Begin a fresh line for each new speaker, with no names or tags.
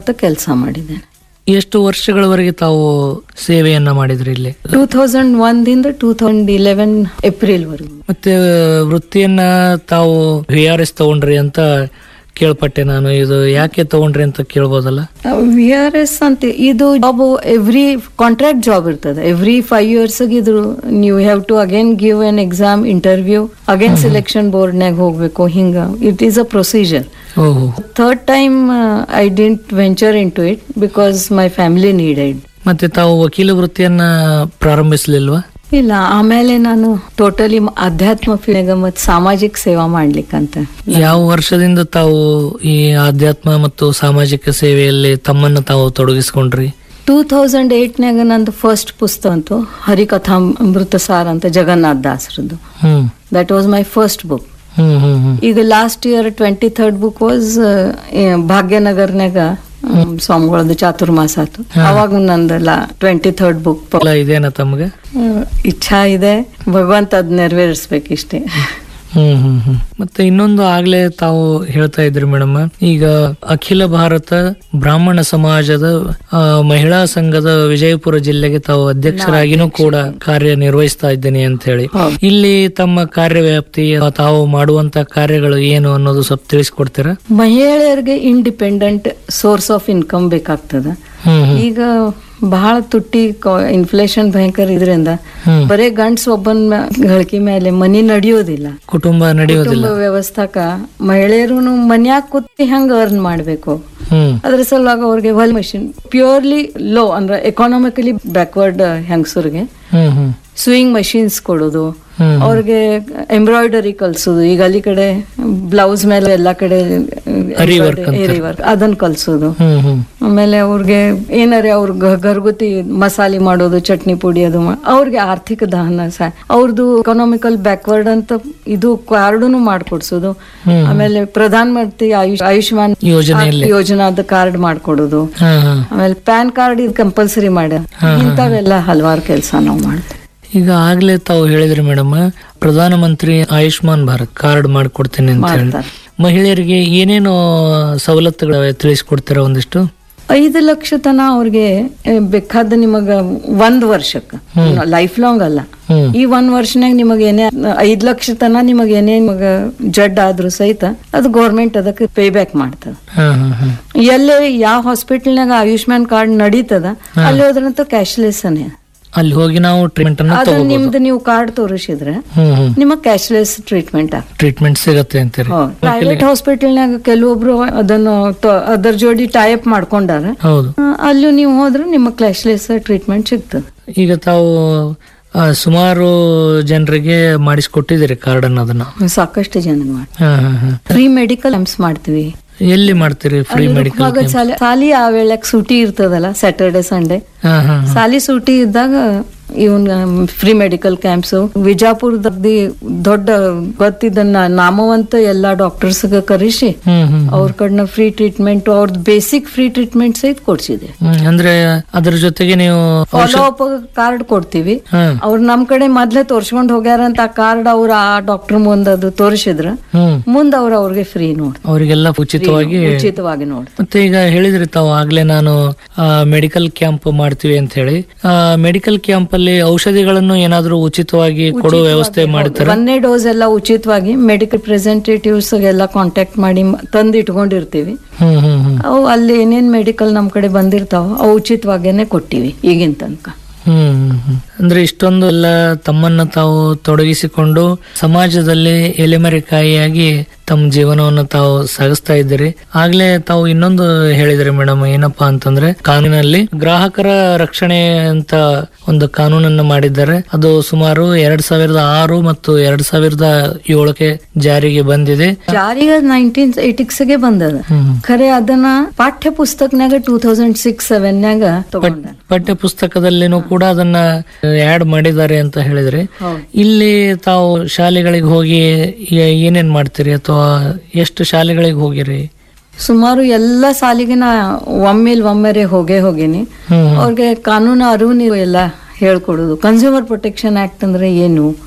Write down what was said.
ಕೆಲಸ ಮಾಡಿದ್ದೇನೆ
ಎಷ್ಟು ವರ್ಷಗಳವರೆಗೆ ತಾವು ಸೇವೆಯನ್ನ ಮಾಡಿದ್ರಿ ಇಲ್ಲಿ
ಟೂ ತೌಸಂಡ್ ಒಂದಿಂದ ಟೂ ತೌಸಂಡ್ ಇಲೆವೆನ್ ಏಪ್ರಿಲ್ ವರೆಗೂ
ಮತ್ತೆ ವೃತ್ತಿಯನ್ನ ತಾವು ವಿ ಆರ್ ಎಸ್ ತಗೊಂಡ್ರಿ ಅಂತ ಕೇಳ್ಪಟ್ಟೆ ನಾನು ಇದು ಯಾಕೆ ತಗೊಂಡ್ರಿ ಅಂತ ಕೇಳ್ಬೋದಲ್ಲ
ವಿ ಆರ್ ಎಸ್ ಅಂತ ಇದು ಜಾಬ್ ಎವ್ರಿ ಕಾಂಟ್ರಾಕ್ಟ್ ಜಾಬ್ ಇರ್ತದೆ ಎವ್ರಿ ಫೈವ್ ಇಯರ್ಸ್ ಇದು ನೀವು have to again give an exam interview again selection ಬೋರ್ಡ್ನಾಗ ಹೋಗ್ಬೇಕು ಹಿಂಗ ಇಟ್ ಈಸ್ ಅ ಪ್ರೊಸೀಜರ್
ಓಹೋ
third time I didn't venture into it because my family needed
ಮತ್ತೆ ತಾವು ವಕೀಲ ವೃತ್ತಿಯನ್ನ ಪ್ರಾರಂಭಿಸ್ಲಿಲ್ವಾ
ಇಲ್ಲ ಆಮೇಲೆ ನಾನು ಟೋಟಲಿ ಅಧ್ಯಾತ್ಮ ಫೀಲ್ಡ್ ಮತ್ತು ಸಾಮಾಜಿಕ ಸೇವಾ ಮಾಡ್ಲಿಕ್ಕಂತ
ಯಾವ ವರ್ಷದಿಂದ ತಾವು ಈ ಆಧ್ಯಾತ್ಮ ಮತ್ತು ಸಾಮಾಜಿಕ ಸೇವೆಯಲ್ಲಿ ತಮ್ಮನ್ನ ತಾವು ತೊಡಗಿಸ್ಕೊಂಡ್ರಿ
ಟೂ ತೌಸಂಡ್ ಏಟ್ನಾಗ ನಂದು ಫಸ್ಟ್ ಪುಸ್ತಕ ಅಂತು ಹರಿಕಥಾ ಅಮೃತ ಸಾರ್ ಅಂತ ಜಗನ್ನಾಥ್ ದಾಸರದ್ದು
hmm
that was my first book
hmm hmm hmm
ಈಗ last year twenty third book was ಭಾಗ್ಯನಗರ್ನಾಗ ಹ್ಮ್, ಸ್ವಾಮಿಗಳದ್ದು ಚಾತುರ್ಮಾಸ ಆತು ಅವಾಗ ನಂದಲ್ಲ ಟ್ವೆಂಟಿ ಥರ್ಡ್ ಬುಕ್
ಎಲ್ಲ ಇದೇನಾ ತಮ್ಗೆ
ಇಚ್ಛಾ ಇದೆ ಭಗವಂತ ಅದ್ ನೆರವೇರಿಸ್ಬೇಕಿಷ್ಟೇ
ಹ್ಮ್ ಹ್ಮ್ ಹ್ಮ್ ಮತ್ತೆ ಇನ್ನೊಂದು ಆಗ್ಲೇ ತಾವು ಹೇಳ್ತಾ ಇದ್ರಿ ಮೇಡಮ್ ಈಗ ಅಖಿಲ ಭಾರತ ಬ್ರಾಹ್ಮಣ ಸಮಾಜದ ಆ, ಮಹಿಳಾ ಸಂಘದ ವಿಜಯಪುರ ಜಿಲ್ಲೆಗೆ ತಾವು ಅಧ್ಯಕ್ಷರಾಗಿನೂ ಕೂಡ ಕಾರ್ಯ ನಿರ್ವಹಿಸ್ತಾ ಇದ್ದೀನಿ ಅಂತ ಹೇಳಿ
ಹೌದು.
ಇಲ್ಲಿ ತಮ್ಮ ಕಾರ್ಯವ್ಯಾಪ್ತಿ ಆ, ತಾವು ಮಾಡುವಂತ ಕಾರ್ಯಗಳು ಏನು ಅನ್ನೋದು ಸ್ವಲ್ಪ ತಿಳಿಸ್ಕೊಡ್ತೀರಾ
ಮಹಿಳೆಯರಿಗೆ ಇಂಡಿಪೆಂಡೆಂಟ್ ಸೋರ್ಸ್ ಆಫ್ ಇನ್ಕಮ್ ಬೇಕಾಗ್ತದ
ಹ್ಮ್ ಹ್ಮ್
ಈಗ ಬಹಳ ತುಟ್ಟಿ ಇನ್ಫ್ಲೇಷನ್ ಭಯಂಕರ ಇದರಿಂದ
ಹ್ಮ್
ಬರೇ ಗಂಡ್ಸ್ ಒಬ್ಬನ್ ಗಳಿಕೆ ಮೇಲೆ ಮನಿ ನಡೆಯೋದಿಲ್ಲ
ಕುಟುಂಬ ನಡೆಯೋದಿಲ್ಲ
ಕುಟುಂಬ ವ್ಯವಸ್ಥಾಕ ಮಹಿಳೆಯರು ಮನ್ಯಾಗ ಕೂತಿ ಹೆಂಗ್ ಅರ್ನ್ ಮಾಡ್ಬೇಕು
ಹ್ಮ್
ಅದ್ರ ಸಲುವಾಗಿ ಅವ್ರಿಗೆ ಹೊಲ್ ಮಷಿನ್ ಪ್ಯೂರ್ಲಿ ಲೋ ಅಂದ್ರೆ ಎಕಾನಮಿಕಲಿ ಬ್ಯಾಕ್ವರ್ಡ್ ಹೆಂಗಸರಿಗೆ
ಹ್ಮ್ ಹ್ಮ್
ಸ್ವಿಂಗ್ ಮಷೀನ್ಸ್ ಕೊಡೋದು
ಹ್ಮ್
ಅವ್ರಿಗೆ ಎಂಬ್ರಾಯ್ಡರಿ ಕಲ್ಸೋದು ಈಗ ಅಲ್ಲಿ ಕಡೆ ಬ್ಲೌಸ್ ಮೇಲೆ ಎಲ್ಲಾ ಕಡೆ
Ari work ಅಂತಾರೆ.
ಏರಿ ವರ್ಕ್ ಅದನ್ನ ಕಲ್ಸೋದು
ಹ್ಮ್ ಹ್ಮ್
ಆಮೇಲೆ ಅವ್ರಿಗೆ ಏನಾರೆ ಅವ್ರ ಗ- ಗರ್ಗುತಿ ಮಸಾಲೆ ಮಾಡೋದು ಚಟ್ನಿ ಪುಡಿ ಅದು ಮಾ- ಅವ್ರಿಗೆ ಆರ್ಥಿಕ ದಹನ ಸಹ ಅವ್ರದ್ದು ಎಕನಾಮಿಕಲ್ ಬ್ಯಾಕ್ವರ್ಡ್ ಅಂತ ಇದು ಕಾರ್ಡುನು ಮಾಡ್ಕೊಡ್ಸೋದು
ಹ್ಮ್.
ಆಮೇಲೆ ಪ್ರಧಾನ ಮಂತ್ರಿ ಆಯುಷ್ ಆಯುಷ್ಮಾನ್
ಯೋಜನೆಯಲ್ಲಿ
ಯೋಜನಾದ ಕಾರ್ಡ್ ಮಾಡ್ಕೊಡೋದು
ಹಾ ಹಾ
ಆಮೇಲೆ ಪ್ಯಾನ್ ಕಾರ್ಡ್ ಇದು ಕಂಪಲ್ಸರಿ ಮಾಡ್ಯಾರ ಇಂಥವೆಲ್ಲ ಹಲವಾರು ಕೆಲಸ ನಾವು ಮಾಡ್ತೀವಿ
ಈಗ ಆಗ್ಲೇ ತಾವು ಹೇಳಿದ್ರಿ ಮೇಡಮ್ ಪ್ರಧಾನ ಮಂತ್ರಿ ಆಯುಷ್ಮಾನ್ ಭಾರತ್ ಕಾರ್ಡ್ ಮಾಡ್ಕೊಡ್ತೇನೆ ಅಂತ ಹೇಳಿ
ಮಾಡ್ತಾರೆ.
ಮಹಿಳೆಯರಿಗೆ ಏನೇನು ಸವಲತ್ತುಗಳು ತಿಳಿಸ್ಕೊಡ್ತೀರಾ ಒಂದಿಷ್ಟು
ಐದು ಲಕ್ಷ ತನ ಅವ್ರಿಗೆ ಏ, ಬೇಕಾದ ನಿಮಗ ಒಂದ್ ವರ್ಷಕ್ಕ ಲೈಫ್ ಲಾಂಗ್ ಅಲ್ಲ
ಹ್ಮ್
ಈ ಒಂದ್ ವರ್ಷನಾಗ ನಿಮಗ ಏನೇ ಐದ್ ಲಕ್ಷ ತನ ನಿಮಗ ಏನೇ ನಿಮಗ ಜಡ್ ಆದ್ರೂ ಸಹಿತ ಅದು ಗೌರ್ಮೆಂಟ್ ಅದಕ್ಕೆ ಪೇ ಬ್ಯಾಕ್ ಮಾಡ್ತದ
ಹಾ ಹಾ ಹಾ
ಎಲ್ಲೇ ಯಾವ ಹಾಸ್ಪಿಟಲ್ನಾಗ ಆಯುಷ್ಮಾನ್ ಕಾರ್ಡ್ ನಡೀತದ ಅಲ್ಲಿ ಹೋದ್ರಂತ ಕ್ಯಾಶ್ಲೆಸ್ ಅನೇ
ಅಲ್ಲಿ ಹೋಗಿ ನಾವು ಟ್ರೀಟ್ಮೆಂಟ್ ಅನ್ನ
ಅದು
ತಗೋಬಹುದು
ನಿಮ್ದು ನೀವು ಕಾರ್ಡ್ ತೋರಿಸಿದ್ರೆ
ಹ್ಮ್ ಹ್ಮ್
ನಿಮಗ್ ಕ್ಯಾಶ್ಲೆಸ್ ಟ್ರೀಟ್ಮೆಂಟ್ ಆಗ
ಟ್ರೀಟ್ಮೆಂಟ್ ಸಿಗತ್ತೆ ಅಂತೀರಿ
ಪ್ರೈವೇಟ್ ಹಾಸ್ಪಿಟಲ್ನಾಗ ಕೆಲವೊಬ್ರು ಅದನ್ನು ತ- ಅದರ ಜೋಡಿ ಟೈಪ್ ಮಾಡ್ಕೊಂಡಾರ
ಹೌದು
ಆ, ಅಲ್ಲೂ ನೀವು ಹೋದ್ರೆ ನಿಮ್ಮ ಕ್ಯಾಶ್ಲೆಸ್ ಟ್ರೀಟ್ಮೆಂಟ್ ಸಿಗ್ತದೆ
ಈಗ ತಾವು ಆ, ಸುಮಾರು ಜನರಿಗೆ ಮಾಡಿಸ್ಕೊಟ್ಟಿದ್ದೀರಿ ಕಾರ್ಡ್ ಅನ್ನೋದನ್ನ
ಸಾಕಷ್ಟು ಜನ ಮಾಡಿ
ಹಾ ಹಾ ಹಾ
ಫ್ರೀ ಮೆಡಿಕಲ್ ಕ್ಯಾಂಪ್ಸ್ ಮಾಡ್ತೀವಿ
ಎಲ್ಲಿ ಮಾಡ್ತೀರಿ ಫ್ರೀ ಮೆಡಿಕಲ್
ಅವಾಗ ಸಾಲಿ- ಸಾಲಿ ಆ ವೇಳೆಗ್ ಸೂಟಿ ಇರ್ತದಲ್ಲ ಸ್ಯಾಟರ್ಡೆ ಸಂಡೇ
ಹಾ ಹಾ
ಸಾಲಿ ಸೂಟಿ ಇದ್ದಾಗ ಇವನ್ ಫ್ರೀ ಮೆಡಿಕಲ್ ಕ್ಯಾಂಪ್ಸ್ ವಿಜಾಪುರದಲ್ಲಿ ದೊಡ್ಡ ಗೊತ್ತಿದ್ದ ನಾ- ನಾಮವಂತ ಎಲ್ಲಾ ಡಾಕ್ಟರ್ಸ್ ಕರೆಸಿ
ಹ್ಮ್ ಹ್ಮ್
ಅವ್ರ ಕಡೆನ ಫ್ರೀ ಟ್ರೀಟ್ಮೆಂಟ್ ಅವ್ರದ್ದು ಬೇಸಿಕ್ ಫ್ರೀ ಟ್ರೀಟ್ಮೆಂಟ್ ಸಹಿತ ಕೊಡ್ಸಿದೆ
ಹ್ಮ್ ಅಂದ್ರೆ ಅದ್ರ ಜೊತೆಗೆ ನೀವು
ಫಾಲೋ ಅಪ್ ಕಾರ್ಡ್ ಕೊಡ್ತೀವಿ
ಹಾ
ಅವ್ರು ನಮ್ ಕಡೆ ಮೊದ್ಲೇ ತೋರ್ಸ್ಕೊಂಡ್ ಹೋಗ್ಯಾರಂತ ಆ ಕಾರ್ಡ್ ಅವ್ರ ಆ ಡಾಕ್ಟರ್ ಮುಂದ್ ಅದು ತೋರಿಸಿದ್ರ
ಹ್ಮ್
ಮುಂದ್ ಅವ್ರ ಅವ್ರಿಗೆ ಫ್ರೀ ನೋಡಿ
ಅವರಿಗೆಲ್ಲ ಉಚಿತವಾಗಿ
ಉಚಿತವಾಗಿ ನೋಡಿ
ಮತ್ತೆ ಈಗ ಹೇಳಿದ್ರಿ ತಾವು ಆಗ್ಲೇ ನಾನು ಮೆಡಿಕಲ್ ಕ್ಯಾಂಪ್ ಮಾಡ್ತೀವಿ ಅಂತ ಹೇಳಿ ಮೆಡಿಕಲ್ ಕ್ಯಾಂಪ್ ಅಲ್ಲಿ ಔಷಧಿಗಳನ್ನು ಏನಾದ್ರೂ ಉಚಿತವಾಗಿ ಕೊಡೋ ವ್ಯವಸ್ಥೆ ಮಾಡ್ತಾರೆ
ಒಂದನೇ ಡೋಸ್ ಎಲ್ಲ ಉಚಿತವಾಗಿ ಮೆಡಿಕಲ್ ಪ್ರೆಸೆಂಟೇಟಿವ್ಸ್ ಎಲ್ಲ ಕಾಂಟ್ಯಾಕ್ಟ್ ಮಾಡಿ ಮ- ತಂದು ಇಟ್ಕೊಂಡಿರ್ತೀವಿ
ಹ್ಮ್ ಹ್ಮ್ ಹ್ಮ್
ಅವು ಅಲ್ಲಿ ಏನೇನ್ ಮೆಡಿಕಲ್ ನಮ್ ಕಡೆ ಬಂದಿರ್ತಾವ ಅವು ಉಚಿತವಾಗೇನೆ ಕೊಟ್ಟಿವಿ ಈಗಿನ ತನಕ
ಹ್ಮ್ ಹ್ಮ್, ಹ್ಮ್. ಅಂದ್ರೆ ಇಷ್ಟೊಂದು ಎಲ್ಲ ತಮ್ಮನ್ನ ತಾವು ತೊಡಗಿಸಿಕೊಂಡು ಸಮಾಜದಲ್ಲಿ ಎಲೆಮರೆಕಾಯಿಯಾಗಿ ತಮ್ಮ ಜೀವನವನ್ನು ತಾವು ಸಾಗಿಸ್ತಾ ಇದ್ದೀರಿ ಆಗ್ಲೇ ತಾವು ಇನ್ನೊಂದು ಹೇಳಿದ್ರಿ ಮೇಡಮ್ ಏನಪ್ಪಾ ಅಂತಂದ್ರೆ ಕಾನೂನಲ್ಲಿ ಗ್ರಾಹಕರ ರಕ್ಷಣೆ ಅಂತ ಒಂದು ಕಾನೂನನ್ನು ಮಾಡಿದ್ದಾರೆ ಅದು ಸುಮಾರು ಎರಡ್ ಸಾವಿರದ ಆರು ಮತ್ತು ಎರಡ್ ಸಾವಿರದ ಏಳಕ್ಕೆ ಜಾರಿಗೆ ಬಂದಿದೆ
ಜಾರಿಗೆ ನೈನ್ಟೀನ್ ಏಟಿಕ್ಸ್ಗೆ ಬಂದದ
ಹ್ಮ್
ಖರೆ ಅದನ್ನ ಪಾಠ್ಯ ಪುಸ್ತಕನಾಗ ಟೂ ತೌಸಂಡ್ ಸಿಕ್ಸ್ ಸೆವೆನ್ ತಗೊಂಡ
ಪಠ್ಯ ಪುಸ್ತಕದಲ್ಲಿನೂ ಕೂಡ ಅದನ್ನ ಆಡ್ ಮಾಡಿದ್ದಾರೆ ಅಂತ ಹೇಳಿದ್ರೆ
ಹೌದು
ಇಲ್ಲಿ ತಾವು ಶಾಲೆಗಳಿಗೆ ಹೋಗಿ ಏ- ಏನೇನ್ ಮಾಡ್ತೀರಿ ಅಥವಾ ಎಷ್ಟು ಶಾಲೆಗಳಿಗೆ ಹೋಗಿರಿ
ಸುಮಾರು ಎಲ್ಲ ಸಾಲಿಗೆ ನಾ ಒಮ್ಮೆಲ್ ಒಮ್ಮೆರೆ ಹೋಗೇ ಹೋಗೇನಿ
ಹ್ಮ್
ಅವ್ರಿಗೆ ಕಾನೂನು ಅರಿವು ನೀವು ಎಲ್ಲ ಹೇಳ್ಕೊಡೋದು ಕನ್ಸ್ಯೂಮರ್ ಪ್ರೊಟೆಕ್ಷನ್ ಆಕ್ಟ್ ಅಂದ್ರೆ ಏನು